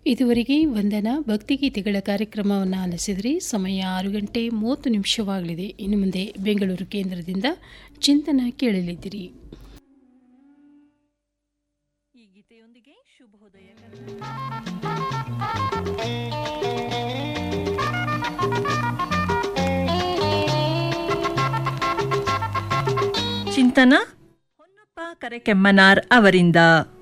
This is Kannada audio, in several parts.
ಇದುವರೆಗೆ ವಂದನ ಭಕ್ತಿಗೀತೆಗಳ ಕಾರ್ಯಕ್ರಮವನ್ನು ಆಲಿಸಿದ್ರಿ ಸಮಯ ಆರು ಗಂಟೆ ಮೂವತ್ತು ನಿಮಿಷವಾಗಲಿದೆ ಇನ್ನು ಮುಂದೆ ಬೆಂಗಳೂರು ಕೇಂದ್ರದಿಂದ ಚಿಂತನ ಕೇಳಲಿದ್ದೀರಿ ಈ ಗೀತೆಯೊಂದಿಗೆ ಶುಭೋದಯ ಚಿಂತನ ಹೊನ್ನಪ್ಪ ಕರೆಕೆಮ್ಮನಾರ್ ಅವರಿಂದ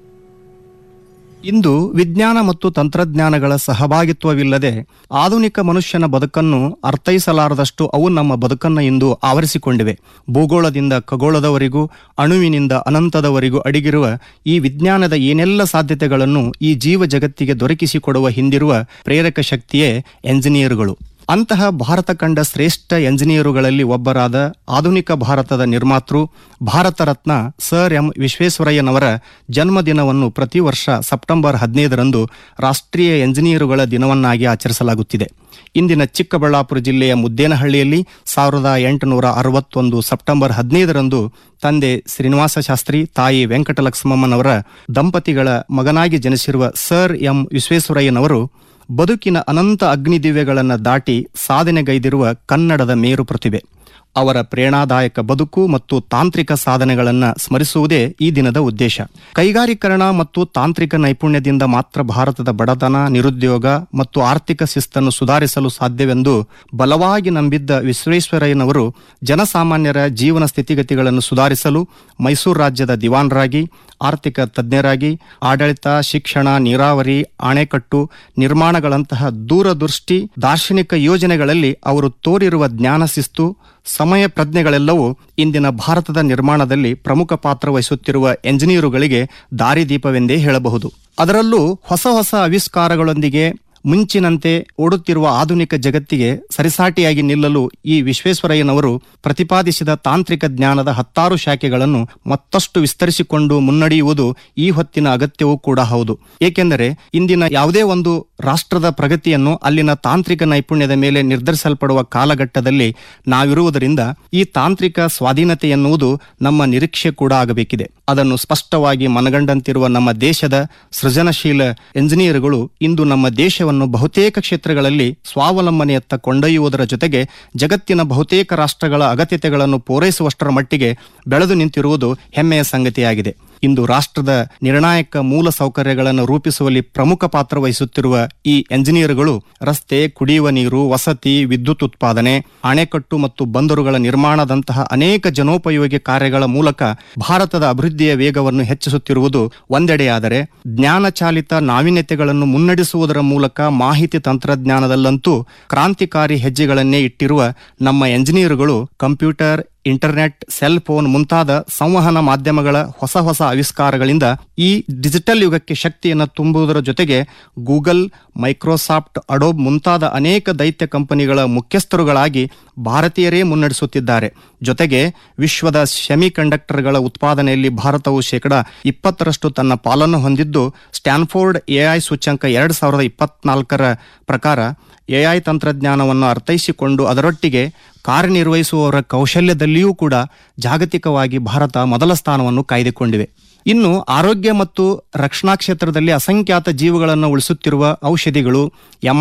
ಇಂದು ವಿಜ್ಞಾನ ಮತ್ತು ತಂತ್ರಜ್ಞಾನಗಳ ಸಹಭಾಗಿತ್ವವಿಲ್ಲದೆ ಆಧುನಿಕ ಮನುಷ್ಯನ ಬದುಕನ್ನು ಅರ್ಥೈಸಲಾರದಷ್ಟು ಅವು ನಮ್ಮ ಬದುಕನ್ನು ಇಂದು ಆವರಿಸಿಕೊಂಡಿವೆ ಭೂಗೋಳದಿಂದ ಖಗೋಳದವರೆಗೂ ಅಣುವಿನಿಂದ ಅನಂತದವರೆಗೂ ಅಡಗಿರುವ ಈ ವಿಜ್ಞಾನದ ಏನೆಲ್ಲ ಸಾಧ್ಯತೆಗಳನ್ನು ಈ ಜೀವ ಜಗತ್ತಿಗೆ ದೊರಕಿಸಿಕೊಡುವ ಹಿಂದಿರುವ ಪ್ರೇರಕ ಶಕ್ತಿಯೇ ಎಂಜಿನಿಯರುಗಳು ಅಂತಹ ಭಾರತ ಕಂಡ ಶ್ರೇಷ್ಠ ಎಂಜಿನಿಯರುಗಳಲ್ಲಿ ಒಬ್ಬರಾದ ಆಧುನಿಕ ಭಾರತದ ನಿರ್ಮಾತೃ ಭಾರತ ರತ್ನ ಸರ್ ಎಂ ವಿಶ್ವೇಶ್ವರಯ್ಯನವರ ಜನ್ಮದಿನವನ್ನು ಪ್ರತಿ ವರ್ಷ ಸೆಪ್ಟೆಂಬರ್ ಹದಿನೈದರಂದು ರಾಷ್ಟ್ರೀಯ ಎಂಜಿನಿಯರುಗಳ ದಿನವನ್ನಾಗಿ ಆಚರಿಸಲಾಗುತ್ತಿದೆ ಇಂದಿನ ಚಿಕ್ಕಬಳ್ಳಾಪುರ ಜಿಲ್ಲೆಯ ಮುದ್ದೇನಹಳ್ಳಿಯಲ್ಲಿ ಸಾವಿರದ ಎಂಟುನೂರ ಅರವತ್ತೊಂದು ಸೆಪ್ಟೆಂಬರ್ ಹದಿನೈದರಂದು ತಂದೆ ಶ್ರೀನಿವಾಸ ಶಾಸ್ತ್ರಿ ತಾಯಿ ವೆಂಕಟಲಕ್ಷ್ಮಮ್ಮನವರ ದಂಪತಿಗಳ ಮಗನಾಗಿ ಜನಿಸಿರುವ ಸರ್ ಎಂ ವಿಶ್ವೇಶ್ವರಯ್ಯನವರು ಬದುಕಿನ ಅನಂತ ಅಗ್ನಿದಿವ್ಯಗಳನ್ನು ದಾಟಿ ಸಾಧನೆಗೈದಿರುವ ಕನ್ನಡದ ಮೇರು ಪ್ರತಿಭೆ ಅವರ ಪ್ರೇರಣಾದಾಯಕ ಬದುಕು ಮತ್ತು ತಾಂತ್ರಿಕ ಸಾಧನೆಗಳನ್ನು ಸ್ಮರಿಸುವುದೇ ಈ ದಿನದ ಉದ್ದೇಶ ಕೈಗಾರೀಕರಣ ಮತ್ತು ತಾಂತ್ರಿಕ ನೈಪುಣ್ಯದಿಂದ ಮಾತ್ರ ಭಾರತದ ಬಡತನ ನಿರುದ್ಯೋಗ ಮತ್ತು ಆರ್ಥಿಕ ಶಿಸ್ತನ್ನು ಸುಧಾರಿಸಲು ಸಾಧ್ಯವೆಂದು ಬಲವಾಗಿ ನಂಬಿದ್ದ ವಿಶ್ವೇಶ್ವರಯ್ಯನವರು ಜನಸಾಮಾನ್ಯರ ಜೀವನ ಸ್ಥಿತಿಗತಿಗಳನ್ನು ಸುಧಾರಿಸಲು ಮೈಸೂರು ರಾಜ್ಯದ ದಿವಾನರಾಗಿ ಆರ್ಥಿಕ ತಜ್ಞರಾಗಿ ಆಡಳಿತ ಶಿಕ್ಷಣ ನೀರಾವರಿ ಅಣೆಕಟ್ಟು ನಿರ್ಮಾಣಗಳಂತಹ ದೂರದೃಷ್ಟಿ ದಾರ್ಶನಿಕ ಯೋಜನೆಗಳಲ್ಲಿ ಅವರು ತೋರಿರುವ ಜ್ಞಾನ ಶಿಸ್ತು ಸಮಯ ಪ್ರಜ್ಞೆಗಳೆಲ್ಲವೂ ಇಂದಿನ ಭಾರತದ ನಿರ್ಮಾಣದಲ್ಲಿ ಪ್ರಮುಖ ಪಾತ್ರ ವಹಿಸುತ್ತಿರುವ ಎಂಜಿನಿಯರುಗಳಿಗೆ ದಾರಿದೀಪವೆಂದೇ ಹೇಳಬಹುದು ಅದರಲ್ಲೂ ಹೊಸ ಹೊಸ ಆವಿಷ್ಕಾರಗಳೊಂದಿಗೆ ಮುಂಚಿನಂತೆ ಓಡುತ್ತಿರುವ ಆಧುನಿಕ ಜಗತ್ತಿಗೆ ಸರಿಸಾಟಿಯಾಗಿ ನಿಲ್ಲಲು ಈ ವಿಶ್ವೇಶ್ವರಯ್ಯನವರು ಪ್ರತಿಪಾದಿಸಿದ ತಾಂತ್ರಿಕ ಜ್ಞಾನದ ಹತ್ತಾರು ಶಾಖೆಗಳನ್ನು ಮತ್ತಷ್ಟು ವಿಸ್ತರಿಸಿಕೊಂಡು ಮುನ್ನಡೆಯುವುದು ಈ ಹೊತ್ತಿನ ಅಗತ್ಯವೂ ಕೂಡ ಹೌದು ಏಕೆಂದರೆ ಇಂದಿನ ಯಾವುದೇ ಒಂದು ರಾಷ್ಟ್ರದ ಪ್ರಗತಿಯನ್ನು ಅಲ್ಲಿನ ತಾಂತ್ರಿಕ ನೈಪುಣ್ಯದ ಮೇಲೆ ನಿರ್ಧರಿಸಲ್ಪಡುವ ಕಾಲಘಟ್ಟದಲ್ಲಿ ನಾವಿರುವುದರಿಂದ ಈ ತಾಂತ್ರಿಕ ಸ್ವಾಧೀನತೆ ಎನ್ನುವುದು ನಮ್ಮ ನಿರೀಕ್ಷೆ ಕೂಡ ಆಗಬೇಕಿದೆ ಅದನ್ನು ಸ್ಪಷ್ಟವಾಗಿ ಮನಗಂಡಂತಿರುವ ನಮ್ಮ ದೇಶದ ಸೃಜನಶೀಲ ಎಂಜಿನಿಯರ್ಗಳು ಇಂದು ನಮ್ಮ ದೇಶವನ್ನು ಬಹುತೇಕ ಕ್ಷೇತ್ರಗಳಲ್ಲಿ ಸ್ವಾವಲಂಬನೆಯತ್ತ ಕೊಂಡೊಯ್ಯುವುದರ ಜೊತೆಗೆ ಜಗತ್ತಿನ ಬಹುತೇಕ ರಾಷ್ಟ್ರಗಳ ಅಗತ್ಯತೆಗಳನ್ನು ಪೂರೈಸುವಷ್ಟರ ಮಟ್ಟಿಗೆ ಬೆಳೆದು ನಿಂತಿರುವುದು ಹೆಮ್ಮೆಯ ಸಂಗತಿಯಾಗಿದೆ ಇಂದು ರಾಷ್ಟ್ರದ ನಿರ್ಣಾಯಕ ಮೂಲ ಸೌಕರ್ಯಗಳನ್ನು ರೂಪಿಸುವಲ್ಲಿ ಪ್ರಮುಖ ಪಾತ್ರ ವಹಿಸುತ್ತಿರುವ ಈ ಎಂಜಿನಿಯರ್ಗಳು ರಸ್ತೆ ಕುಡಿಯುವ ನೀರು ವಸತಿ ವಿದ್ಯುತ್ ಉತ್ಪಾದನೆ ಅಣೆಕಟ್ಟು ಮತ್ತು ಬಂದರುಗಳ ನಿರ್ಮಾಣದಂತಹ ಅನೇಕ ಜನೋಪಯೋಗಿ ಕಾರ್ಯಗಳ ಮೂಲಕ ಭಾರತದ ಅಭಿವೃದ್ಧಿಯ ವೇಗವನ್ನು ಹೆಚ್ಚಿಸುತ್ತಿರುವುದು ಒಂದೆಡೆಯಾದರೆ ಜ್ಞಾನ ಚಾಲಿತ ನಾವೀನ್ಯತೆಗಳನ್ನು ಮುನ್ನಡೆಸುವುದರ ಮೂಲಕ ಮಾಹಿತಿ ತಂತ್ರಜ್ಞಾನದಲ್ಲಂತೂ ಕ್ರಾಂತಿಕಾರಿ ಹೆಜ್ಜೆಗಳನ್ನೇ ಇಟ್ಟಿರುವ ನಮ್ಮ ಎಂಜಿನಿಯರ್ಗಳು ಕಂಪ್ಯೂಟರ್ ಇಂಟರ್ನೆಟ್ ಸೆಲ್ ಫೋನ್ ಮುಂತಾದ ಸಂವಹನ ಮಾಧ್ಯಮಗಳ ಹೊಸ ಹೊಸ ಆವಿಷ್ಕಾರಗಳಿಂದ ಈ ಡಿಜಿಟಲ್ ಯುಗಕ್ಕೆ ಶಕ್ತಿಯನ್ನು ತುಂಬುವುದರ ಜೊತೆಗೆ ಗೂಗಲ್ ಮೈಕ್ರೋಸಾಫ್ಟ್ ಅಡೋಬ್ ಮುಂತಾದ ಅನೇಕ ದೈತ್ಯ ಕಂಪನಿಗಳ ಮುಖ್ಯಸ್ಥರುಗಳಾಗಿ ಭಾರತೀಯರೇ ಮುನ್ನಡೆಸುತ್ತಿದ್ದಾರೆ ಜೊತೆಗೆ ವಿಶ್ವದ ಸೆಮಿ ಕಂಡಕ್ಟರ್ಗಳ ಉತ್ಪಾದನೆಯಲ್ಲಿ ಭಾರತವು ಶೇಕಡ ಇಪ್ಪತ್ತರಷ್ಟು ತನ್ನ ಪಾಲನ್ನು ಹೊಂದಿದ್ದು ಸ್ಟ್ಯಾನ್ಫೋರ್ಡ್ ಎಐ ಸೂಚ್ಯಂಕ ಎರಡು ಸಾವಿರದ ಇಪ್ಪತ್ನಾಲ್ಕರ ಪ್ರಕಾರ ಎಐ ತಂತ್ರಜ್ಞಾನವನ್ನು ಅರ್ಥೈಸಿಕೊಂಡು ಅದರೊಟ್ಟಿಗೆ ಕಾರ್ಯನಿರ್ವಹಿಸುವವರ ಕೌಶಲ್ಯದಲ್ಲಿಯೂ ಕೂಡ ಜಾಗತಿಕವಾಗಿ ಭಾರತ ಮೊದಲ ಸ್ಥಾನವನ್ನು ಕಾಯ್ದುಕೊಂಡಿವೆ ಇನ್ನು ಆರೋಗ್ಯ ಮತ್ತು ರಕ್ಷಣಾ ಕ್ಷೇತ್ರದಲ್ಲಿ ಅಸಂಖ್ಯಾತ ಜೀವಗಳನ್ನು ಉಳಿಸುತ್ತಿರುವ ಔಷಧಿಗಳು ಎಂ